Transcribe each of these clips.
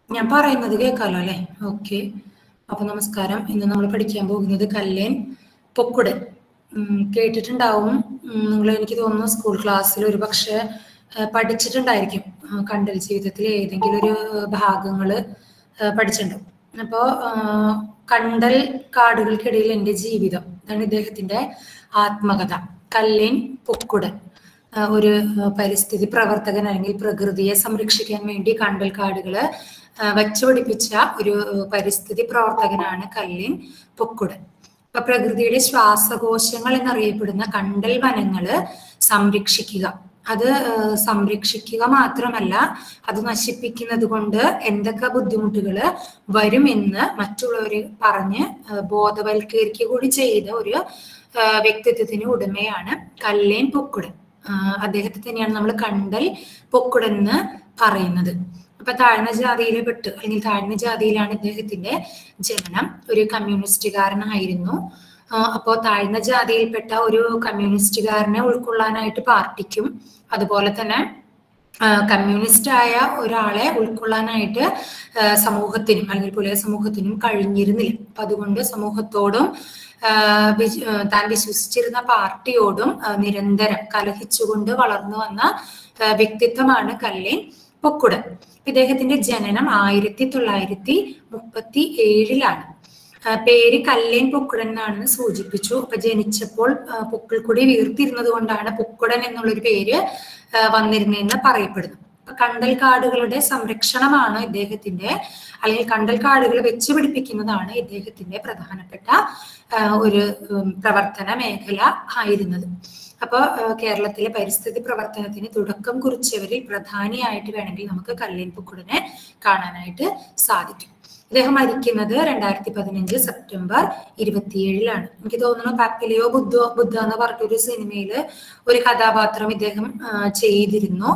ഞാൻ പറയുന്നത് കേൾക്കാലോ അല്ലെ ഓക്കെ അപ്പൊ നമസ്കാരം ഇന്ന് നമ്മൾ പഠിക്കാൻ പോകുന്നത് കല്ലേൻ പൊക്കുടൻ ഉം, കേട്ടിട്ടുണ്ടാവും നിങ്ങൾ എനിക്ക് തോന്നുന്നു സ്കൂൾ ക്ലാസ്സിൽ ഒരു പക്ഷെ പഠിച്ചിട്ടുണ്ടായിരിക്കും ആ, കണ്ടൽ ജീവിതത്തിൽ ഏതെങ്കിലും ഒരു ഭാഗങ്ങൾ പഠിച്ചിട്ടുണ്ടാവും അപ്പോ ആ, കണ്ടൽ കാടുകൾക്കിടയിൽ എൻ്റെ ജീവിതം ഇതാണ് ഇദ്ദേഹത്തിന്റെ ആത്മകഥ കല്ലേൻ പൊക്കുടൻ ആ, ഒരു ആ, പരിസ്ഥിതി പ്രവർത്തകൻ അല്ലെങ്കിൽ പ്രകൃതിയെ സംരക്ഷിക്കാൻ വേണ്ടി കണ്ടൽ കാടുകള് ആ, വച്ചുപിടിപ്പിച്ച ഒരു ആ, പരിസ്ഥിതി പ്രവർത്തകനാണ് കല്ലിൻ പൊക്കുടൻ അപ്പൊ പ്രകൃതിയുടെ ശ്വാസകോശങ്ങൾ എന്നറിയപ്പെടുന്ന കണ്ടൽ വനങ്ങള് സംരക്ഷിക്കുക അത് ആ, സംരക്ഷിക്കുക മാത്രമല്ല അത് നശിപ്പിക്കുന്നത് കൊണ്ട് എന്തൊക്കെ ബുദ്ധിമുട്ടുകൾ വരുമെന്ന് മറ്റുള്ളവര് പറഞ്ഞ് ആ, ബോധവൽക്കരിക്കുക കൂടി ചെയ്ത ഒരു ആ, വ്യക്തിത്വത്തിന് ഉടമയാണ് കല്ലേൻ പൊക്കുടൻ ആ, അദ്ദേഹത്തെ തന്നെയാണ് നമ്മൾ കണ്ടൽ പൊക്കുടൻ എന്ന് പറയുന്നത് അപ്പൊ താഴ്ന്ന ജാതിയിലെ പെട്ട് അല്ലെങ്കിൽ താഴ്ന്ന ജാതിയിലാണ് ഇദ്ദേഹത്തിന്റെ ജനനം ഒരു കമ്മ്യൂണിസ്റ്റുകാരനായിരുന്നു അപ്പോൾ താഴ്ന്ന ജാതിയിൽപ്പെട്ട ഒരു കമ്മ്യൂണിസ്റ്റുകാരനെ ഉൾക്കൊള്ളാനായിട്ട് പാർട്ടിക്കും അതുപോലെ തന്നെ കമ്മ്യൂണിസ്റ്റ് ആയ ഒരാളെ ഉൾക്കൊള്ളാനായിട്ട് ആ, സമൂഹത്തിനും അല്ലെങ്കിൽ പുലയ സമൂഹത്തിനും കഴിഞ്ഞിരുന്നില്ല അപ്പൊ അതുകൊണ്ട് സമൂഹത്തോടും ആ, വിശ്- ആ, താൻ വിശ്വസിച്ചിരുന്ന പാർട്ടിയോടും ആ, നിരന്തരം കലഹിച്ചുകൊണ്ട് വളർന്നു വന്ന ആ, വ്യക്തിത്വമാണ് കല്ലേൻ പൊക്കുടൻ ഇദ്ദേഹത്തിന്റെ ജനനം ആയിരത്തി തൊള്ളായിരത്തി മുപ്പത്തി ഏഴിലാണ് ആ, പേര് കല്ലേൻ പൊക്കുടൻ എന്നാണെന്ന് സൂചിപ്പിച്ചു അപ്പൊ ജനിച്ചപ്പോൾ ആ, പൊക്കിൾക്കൊടി വീർത്തിരുന്നത് കൊണ്ടാണ് പൊക്കുടൻ എന്നുള്ളൊരു പേര് ആ, വന്നിരുന്നതെന്ന് പറയപ്പെടുന്നു അപ്പൊ കണ്ടൽ കാടുകളുടെ സംരക്ഷണമാണ് ഇദ്ദേഹത്തിന്റെ അല്ലെങ്കിൽ കണ്ടൽ കാടുകൾ വെച്ച് പിടിപ്പിക്കുന്നതാണ് ഇദ്ദേഹത്തിന്റെ പ്രധാനപ്പെട്ട ആ, ഒരു ഉം, പ്രവർത്തന മേഖല ആയിരുന്നത് അപ്പോൾ കേരളത്തിലെ പരിസ്ഥിതി പ്രവർത്തനത്തിന് തുടക്കം കുറിച്ചവരിൽ പ്രധാനിയായിട്ട് വേണമെങ്കിൽ നമുക്ക് കല്ലേൻ പൊക്കുടനെ കാണാനായിട്ട് സാധിക്കും ഇദ്ദേഹം മരിക്കുന്നത് രണ്ടായിരത്തി പതിനഞ്ച് സെപ്റ്റംബർ ഇരുപത്തിയേഴിലാണ് എനിക്ക് തോന്നുന്നു പാപ്പിലിയോ ബുദ്ധ ബുദ്ധ എന്ന് പറഞ്ഞൊരു സിനിമയില് ഒരു കഥാപാത്രം ഇദ്ദേഹം ആ, ചെയ്തിരുന്നു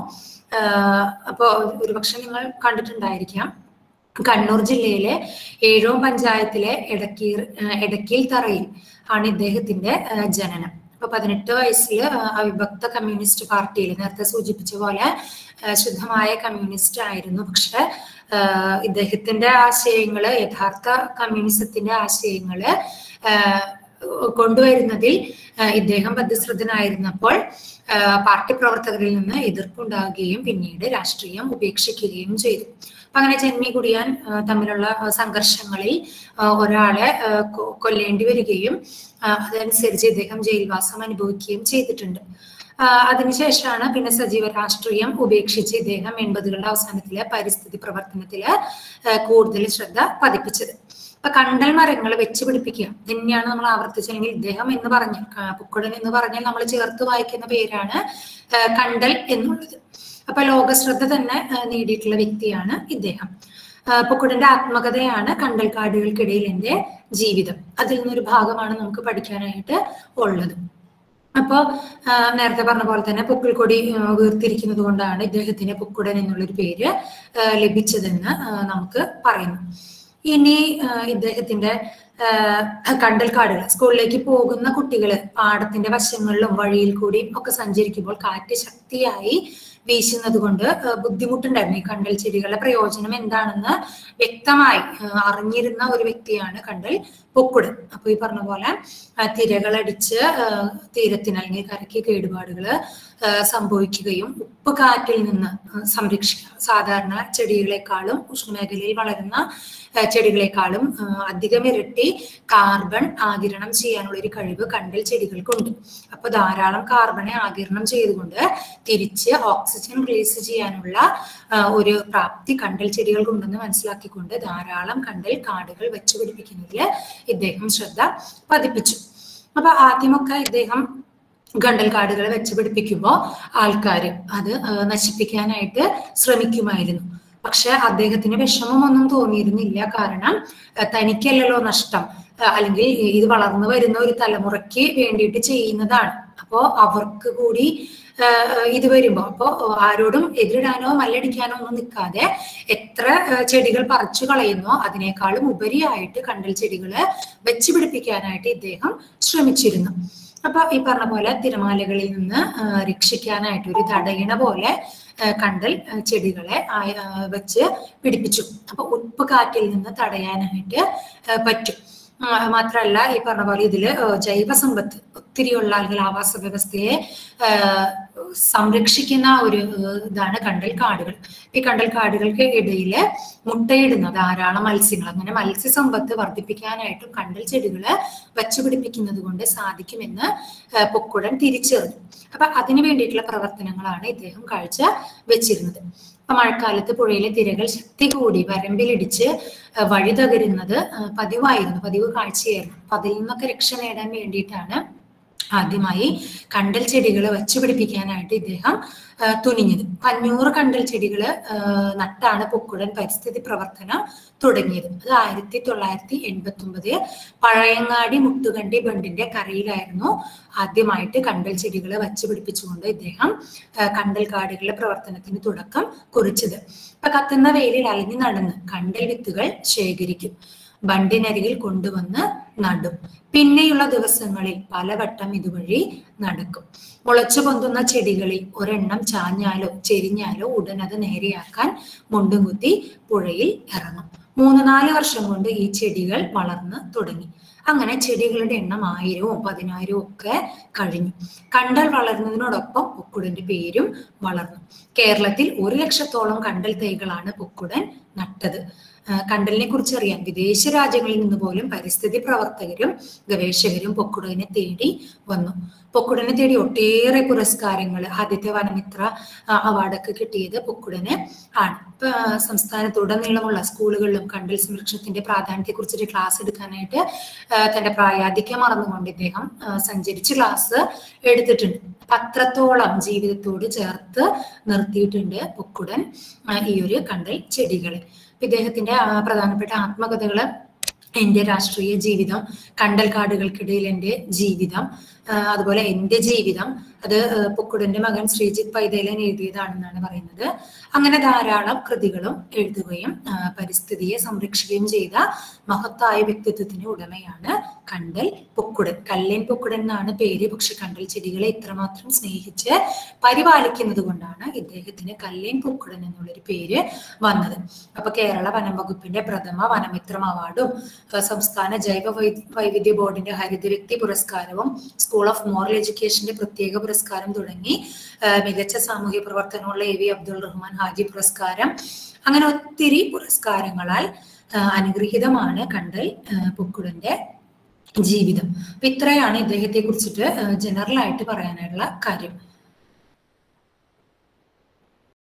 അപ്പോൾ ഒരുപക്ഷെ നിങ്ങൾ കണ്ടിട്ടുണ്ടായിരിക്കാം കണ്ണൂർ ജില്ലയിലെ ഏഴോം പഞ്ചായത്തിലെ എടക്കീർ ആ, എടക്കീൽ തറയിൽ ആണ് ഇദ്ദേഹത്തിന്റെ ആ, ജനനം അപ്പൊ പതിനെട്ട് വയസ്സിൽ അവിഭക്ത കമ്മ്യൂണിസ്റ്റ് പാർട്ടിയിൽ നേരത്തെ സൂചിപ്പിച്ച പോലെ ആ, ശുദ്ധമായ കമ്മ്യൂണിസ്റ്റ് ആയിരുന്നു പക്ഷെ ആ, ഇദ്ദേഹത്തിന്റെ ആശയങ്ങള് യഥാർത്ഥ കമ്മ്യൂണിസത്തിന്റെ ആശയങ്ങള് ആ, കൊണ്ടുവരുന്നതിൽ ആ, ഇദ്ദേഹം ബദ്ധശ്രദ്ധനായിരുന്നപ്പോൾ ആ, പാർട്ടി പ്രവർത്തകരിൽ നിന്ന് എതിർപ്പുണ്ടാകുകയും പിന്നീട് രാഷ്ട്രീയം ഉപേക്ഷിക്കുകയും ചെയ്തു അപ്പൊ അങ്ങനെ ജന്മി കുടിയാൻ ആ, തമ്മിലുള്ള ആ, സംഘർഷങ്ങളിൽ ആ, ഒരാളെ ആ, കൊ- കൊല്ലേണ്ടി വരികയും ആ, അതനുസരിച്ച് ഇദ്ദേഹം ജയിൽവാസം അനുഭവിക്കുകയും ചെയ്തിട്ടുണ്ട് ആ, അതിനുശേഷമാണ് പിന്നെ സജീവ രാഷ്ട്രീയം ഉപേക്ഷിച്ച് ഇദ്ദേഹം എൺപതുകളുടെ അവസാനത്തിലെ പരിസ്ഥിതി പ്രവർത്തനത്തില് ആ, കൂടുതൽ ശ്രദ്ധ പതിപ്പിച്ചത് അപ്പൊ കണ്ടൽ മരങ്ങൾ വെച്ച് പിടിപ്പിക്കുക തന്നെയാണ് നമ്മൾ ആവർത്തിച്ചെങ്കിൽ ഇദ്ദേഹം എന്ന് പറഞ്ഞ പുക്കുടൻ എന്ന് പറഞ്ഞാൽ നമ്മൾ ചേർത്ത് വായിക്കുന്ന പേരാണ് ആ, കണ്ടൽ എന്നുള്ളത് അപ്പൊ ലോകശ്രദ്ധ തന്നെ ആ, നേടിയിട്ടുള്ള വ്യക്തിയാണ് ഇദ്ദേഹം ആ, പൊക്കുടന്റെ ആത്മകഥയാണ് കണ്ടൽ കാടുകൾക്കിടയിൽ എന്റെ ജീവിതം അതിൽ നിന്നൊരു ഭാഗമാണ് നമുക്ക് പഠിക്കാനായിട്ട് ഉള്ളത് അപ്പോ ആ, നേരത്തെ പറഞ്ഞ പോലെ തന്നെ പൊക്കിൾക്കൊടി ആ, വീർത്തിരിക്കുന്നത് കൊണ്ടാണ് ഇദ്ദേഹത്തിന് പൊക്കുടൻ എന്നുള്ളൊരു പേര് ആ, ലഭിച്ചതെന്ന് ആ, നമുക്ക് പറയുന്നു ഇനി ആ, ഇദ്ദേഹത്തിന്റെ ആ, കണ്ടൽക്കാടുകൾ സ്കൂളിലേക്ക് പോകുന്ന കുട്ടികള് പാടത്തിന്റെ വശങ്ങളിലും വഴിയിൽ കൂടിയും ഒക്കെ സഞ്ചരിക്കുമ്പോൾ കാറ്റ് ശക്തിയായി വീശുന്നത് കൊണ്ട് ആ, ബുദ്ധിമുട്ടുണ്ടായിരുന്നു ഈ കണ്ടൽ ചെടികളുടെ പ്രയോജനം എന്താണെന്ന് വ്യക്തമായി ആ, അറിഞ്ഞിരുന്ന ഒരു വ്യക്തിയാണ് കണ്ടൽ പൊക്കുടൻ അപ്പൊ ഈ പറഞ്ഞ പോലെ ആ, തിരകളടിച്ച് ആ, തീരത്തിന് അല്ലെങ്കിൽ കരയ്ക്ക് കേടുപാടുകള് ആ, സംഭവിക്കുകയും ഉപ്പ് കാറ്റിൽ നിന്ന് ആ, സംരക്ഷിക്കുക സാധാരണ ചെടികളെക്കാളും ഉഷ്ണമേഖലയിൽ വളരുന്ന ആ, ചെടികളെക്കാളും ആ, അധികം ഇരട്ടി കാർബൺ ആകിരണം ചെയ്യാനുള്ള ഒരു കഴിവ് കണ്ടൽ ചെടികൾക്കുണ്ട് അപ്പൊ ധാരാളം കാർബണെ ആകിരണം ചെയ്തുകൊണ്ട് തിരിച്ച് ഓക്സിജൻ റിലീസ് ചെയ്യാനുള്ള ആ, ഒരു പ്രാപ്തി കണ്ടൽ ചെടികൾക്കുണ്ടെന്ന് മനസ്സിലാക്കിക്കൊണ്ട് ധാരാളം കണ്ടൽ കാടുകൾ വെച്ചുപിടിപ്പിക്കുന്നതിൽ ഇദ്ദേഹം ശ്രദ്ധ പതിപ്പിച്ചു അപ്പൊ ആദ്യമൊക്കെ ഇദ്ദേഹം ഗണ്ടൽ കാടുകൾ വെച്ച് പിടിപ്പിക്കുമ്പോൾ ആൾക്കാർ അത് ആ, നശിപ്പിക്കാനായിട്ട് ശ്രമിക്കുമായിരുന്നു പക്ഷെ അദ്ദേഹത്തിന് വിഷമമൊന്നും തോന്നിയിരുന്നില്ല കാരണം ആ, തനിക്കല്ലല്ലോ നഷ്ടം ആ, അല്ലെങ്കിൽ ഇത് വളർന്നു വരുന്ന ഒരു തലമുറയ്ക്ക് വേണ്ടിയിട്ട് ചെയ്യുന്നതാണ് അപ്പോ അവർക്ക് കൂടി ആ, ഇത് വരുമ്പോ അപ്പോ ആരോടും എതിരിടാനോ മല്ലടിക്കാനോ ഒന്നും നിൽക്കാതെ എത്ര ആ, ചെടികൾ പറിച്ചു കളയുന്നോ അതിനേക്കാളും ഉപരിയായിട്ട് കണ്ടൽ ചെടികള് വെച്ച് പിടിപ്പിക്കാനായിട്ട് ഇദ്ദേഹം ശ്രമിച്ചിരുന്നു അപ്പൊ ഈ പറഞ്ഞ പോലെ തിരമാലകളിൽ നിന്ന് ആ, രക്ഷിക്കാനായിട്ട് ഒരു തടയണ പോലെ ആ, കണ്ടൽ ആ, ചെടികളെ ആ- ആ, വെച്ച് പിടിപ്പിച്ചു അപ്പൊ ഉപ്പ് കാറ്റിൽ നിന്ന് തടയാനായിട്ട് ആ, പറ്റും ആ, മാത്രമല്ല ഈ പറഞ്ഞ പോലെ ഇതില് ആ, ജൈവ സമ്പത്ത് ഒത്തിരിയുള്ള അല്ലെങ്കിൽ ആവാസ വ്യവസ്ഥയെ ആ, സംരക്ഷിക്കുന്ന ഒരു ആ, ഇതാണ് കണ്ടൽ കാടുകൾ ഈ കണ്ടൽ കാടുകൾക്ക് ഇടയിൽ മുട്ടയിടുന്ന ധാരാളം മത്സ്യങ്ങൾ അങ്ങനെ മത്സ്യസമ്പത്ത് വർദ്ധിപ്പിക്കാനായിട്ടും കണ്ടൽ ചെടികള് വച്ചുപിടിപ്പിക്കുന്നത് കൊണ്ട് സാധിക്കുമെന്ന് ആ, പൊക്കുടൻ തിരിച്ചറിഞ്ഞു അപ്പൊ അതിനു വേണ്ടിയിട്ടുള്ള പ്രവർത്തനങ്ങളാണ് ഇദ്ദേഹം കാഴ്ച വെച്ചിരുന്നത് അപ്പൊ മഴക്കാലത്ത് പുഴയിലെ തിരകൾ ശക്തി കൂടി വരമ്പിലിടിച്ച് ആ, വഴി തകരുന്നത് ആ, പതിവായിരുന്നു പതിവ് കാഴ്ചയായിരുന്നു അപ്പൊ അതിൽ നിന്നൊക്കെ രക്ഷ നേടാൻ വേണ്ടിയിട്ടാണ് ആദ്യമായി കണ്ടൽ ചെടികൾ വച്ചുപിടിപ്പിക്കാനായിട്ട് ഇദ്ദേഹം ആ, തുനിഞ്ഞത് അപ്പൊ അഞ്ഞൂറ് കണ്ടൽ ചെടികൾ നട്ടാണ് പൊക്കുടൻ പരിസ്ഥിതി പ്രവർത്തനം തുടങ്ങിയത് അത് ആയിരത്തി തൊള്ളായിരത്തി എൺപത്തി ഒമ്പത് പഴയങ്ങാടി മുട്ടുകണ്ടി ബണ്ടിന്റെ കരയിലായിരുന്നു ആദ്യമായിട്ട് കണ്ടൽ ചെടികൾ വച്ചുപിടിപ്പിച്ചുകൊണ്ട് ഇദ്ദേഹം ആ, കണ്ടൽ കാടുകളുടെ പ്രവർത്തനത്തിന് തുടക്കം കുറിച്ചത് അപ്പൊ കത്തുന്ന വെയിലിൽ അലിഞ്ഞു നടന്ന് കണ്ടൽ വിത്തുകൾ ശേഖരിക്കും ബണ്ടിനരികിൽ കൊണ്ടുവന്ന് നടും പിന്നെയുള്ള ദിവസങ്ങളിൽ പലവട്ടം ഇതുവഴി നടക്കും മുളച്ചു പൊന്തുന്ന ചെടികളിൽ ഒരെണ്ണം ചാഞ്ഞാലോ ചെരിഞ്ഞാലോ ഉടൻ അത് നേരെയാക്കാൻ മുണ്ടും കുത്തി പുഴയിൽ ഇറങ്ങും മൂന്ന് നാല് വർഷം കൊണ്ട് ഈ ചെടികൾ വളർന്ന് തുടങ്ങി അങ്ങനെ ചെടികളുടെ എണ്ണം ആയിരവും പതിനായിരവും ഒക്കെ കഴിഞ്ഞു കണ്ടൽ വളർന്നതിനോടൊപ്പം പൊക്കുടന്റെ പേരും വളർന്നു കേരളത്തിൽ ഒരു ലക്ഷത്തോളം കണ്ടൽ തൈകളാണ് പൊക്കുടൻ നട്ടത് ആ, കണ്ടലിനെ കുറിച്ച് അറിയാൻ വിദേശ രാജ്യങ്ങളിൽ നിന്ന് പോലും പരിസ്ഥിതി പ്രവർത്തകരും ഗവേഷകരും പൊക്കുടനെ തേടി വന്നു പൊക്കുടനെ തേടി ഒട്ടേറെ പുരസ്കാരങ്ങൾ ആദ്യത്തെ വനമിത്ര ആ, അവാർഡൊക്കെ കിട്ടിയത് പൊക്കുടന് ആണ് ഇപ്പൊ ആ, സംസ്ഥാനത്തുടനീളമുള്ള സ്കൂളുകളിലും കണ്ടൽ സംരക്ഷണത്തിന്റെ പ്രാധാന്യത്തെ കുറിച്ചൊരു ക്ലാസ് എടുക്കാനായിട്ട് ആ, തന്റെ പ്രായാധിക്യം മറന്നുകൊണ്ട് ഇദ്ദേഹം ആ, സഞ്ചരിച്ച് ക്ലാസ് എടുത്തിട്ടുണ്ട് പത്രത്തോളം ജീവിതത്തോട് ചേർത്ത് നിർത്തിയിട്ടുണ്ട് പൊക്കുടൻ ആ, ഈ ഒരു കണ്ടൽ ചെടികളെ അപ്പൊ ഇദ്ദേഹത്തിന്റെ ആ, പ്രധാനപ്പെട്ട ആത്മകഥകള് എന്റെ രാഷ്ട്രീയ ജീവിതം കണ്ടൽ കാടുകൾക്കിടയിൽ എന്റെ ജീവിതം ആ, അതുപോലെ എന്റെ ജീവിതം അത് ആ, പൊക്കുടന്റെ മകൻ ശ്രീജിത്ത് പൈതേലൻ എഴുതിയതാണെന്നാണ് പറയുന്നത് അങ്ങനെ ധാരാളം കൃതികളും എഴുതുകയും ആ, പരിസ്ഥിതിയെ സംരക്ഷിക്കുകയും ചെയ്ത മഹത്തായ വ്യക്തിത്വത്തിന് ഉടമയാണ് കണ്ടൽ പൊക്കുടൻ കല്ലേൻ പൊക്കുടൻ എന്നാണ് പേര് പക്ഷെ കണ്ടൽ ചെടികളെ ഇത്രമാത്രം സ്നേഹിച്ച് പരിപാലിക്കുന്നത് കൊണ്ടാണ് ഇദ്ദേഹത്തിന് കല്ലേൻ പൊക്കുടൻ എന്നുള്ളൊരു പേര് വന്നത് അപ്പൊ കേരള വനം വകുപ്പിന്റെ പ്രഥമ വനമിത്രം അവാർഡും ആ, സംസ്ഥാന ജൈവ വൈ- വൈവിധ്യ ബോർഡിന്റെ ഹരിത വ്യക്തി പുരസ്കാരവും സ്കൂൾ ഓഫ് മോറൽ എഡ്യൂക്കേഷന്റെ പ്രത്യേക പുരസ്കാരം തുടങ്ങി ആ, മികച്ച സാമൂഹ്യ പ്രവർത്തനമുള്ള എ വി അബ്ദുൾ റഹ്മാൻ ഹാജി പുരസ്കാരം അങ്ങനെ ഒത്തിരി പുരസ്കാരങ്ങളാൽ ആ, അനുഗ്രഹീതമാണ് കണ്ടൽ ആ, പൊക്കുടന്റെ ജീവിതം അപ്പൊ ഇത്രയാണ് ഇദ്ദേഹത്തെ കുറിച്ചിട്ട് ജനറൽ ആയിട്ട് പറയാനുള്ള കാര്യം